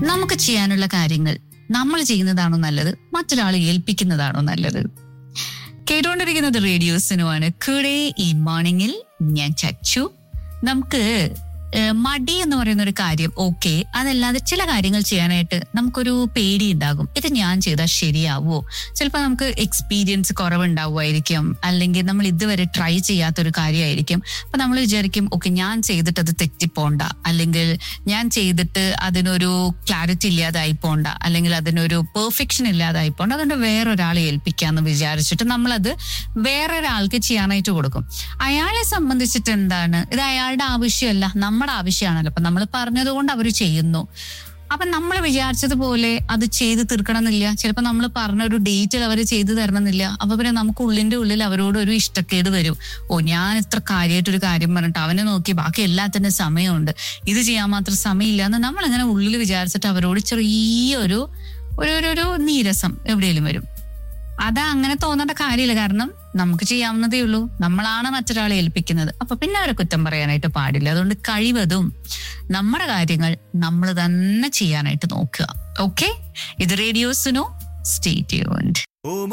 നമുക്ക് ചെയ്യാനുള്ള കാര്യങ്ങൾ നമ്മൾ ചെയ്യുന്നതാണോ നല്ലത് മറ്റൊരാൾ ഏൽപ്പിക്കുന്നതാണോ നല്ലത് കേട്ടുകൊണ്ടിരിക്കുന്നത് റേഡിയോസിനുമാണ് കൂടെ ഈ മോർണിംഗിൽ ഞാൻ ചച്ചു നമുക്ക് ഏഹ്, മടി എന്ന് പറയുന്ന ഒരു കാര്യം ഓക്കെ അതല്ലാതെ ചില കാര്യങ്ങൾ ചെയ്യാനായിട്ട് നമുക്കൊരു പേടി ഉണ്ടാകും ഇത് ഞാൻ ചെയ്താൽ ശരിയാവോ ചിലപ്പോൾ നമുക്ക് എക്സ്പീരിയൻസ് കുറവുണ്ടാവുമായിരിക്കും അല്ലെങ്കിൽ നമ്മൾ ഇതുവരെ ട്രൈ ചെയ്യാത്തൊരു കാര്യമായിരിക്കും അപ്പൊ നമ്മൾ വിചാരിക്കും ഓക്കെ ഞാൻ ചെയ്തിട്ട് അത് തെറ്റിപ്പോണ്ട അല്ലെങ്കിൽ ഞാൻ ചെയ്തിട്ട് അതിനൊരു ക്ലാരിറ്റി ഇല്ലാതായി പോണ്ട അല്ലെങ്കിൽ അതിനൊരു പെർഫെക്ഷൻ ഇല്ലാതായി പോണ്ട അതുകൊണ്ട് വേറൊരാളെ ഏൽപ്പിക്കാന്ന് വിചാരിച്ചിട്ട് നമ്മളത് വേറൊരാൾക്ക് ചെയ്യാനായിട്ട് കൊടുക്കും അയാളെ സംബന്ധിച്ചിട്ട് എന്താണ് ഇത് അയാളുടെ ആവശ്യമല്ല നമ്മുടെ ആവശ്യമാണല്ലോ അപ്പൊ നമ്മൾ പറഞ്ഞത് കൊണ്ട് അവർ ചെയ്യുന്നു അപ്പൊ നമ്മൾ വിചാരിച്ചതുപോലെ അത് ചെയ്ത് തീർക്കണമെന്നില്ല ചിലപ്പോൾ നമ്മൾ പറഞ്ഞ ഒരു ഡേറ്റിൽ അവർ ചെയ്തു തരണമെന്നില്ല അപ്പൊ പിന്നെ നമുക്ക് ഉള്ളിന്റെ ഉള്ളിൽ അവരോട് ഒരു ഇഷ്ടക്കേട് വരും ഓ ഞാൻ ഇത്ര കാര്യമായിട്ടൊരു കാര്യം പറഞ്ഞിട്ട് അവനെ നോക്കി ബാക്കി എല്ലാത്തിനും സമയമുണ്ട് ഇത് ചെയ്യാൻ മാത്രം സമയമില്ല എന്ന് നമ്മൾ അങ്ങനെ ഉള്ളിൽ വിചാരിച്ചിട്ട് അവരോട് ചെറിയൊരു ഒരു ഒരു ഒരു നീരസം എവിടെയെങ്കിലും വരും അത് അങ്ങനെ തോന്നേണ്ട കാര്യമില്ല കാരണം നമുക്ക് ചെയ്യാവുന്നതേ ഉള്ളൂ നമ്മളാണ് മറ്റൊരാളെ ഏൽപ്പിക്കുന്നത് അപ്പൊ പിന്നെ അവരെ കുറ്റം പറയാനായിട്ട് പാടില്ല അതുകൊണ്ട് കഴിവതും നമ്മുടെ കാര്യങ്ങൾ നമ്മൾ തന്നെ ചെയ്യാനായിട്ട് നോക്കുക ഓക്കെ ഇത് റേഡിയോസിനോ സ്റ്റേ ട്യൂൺഡ്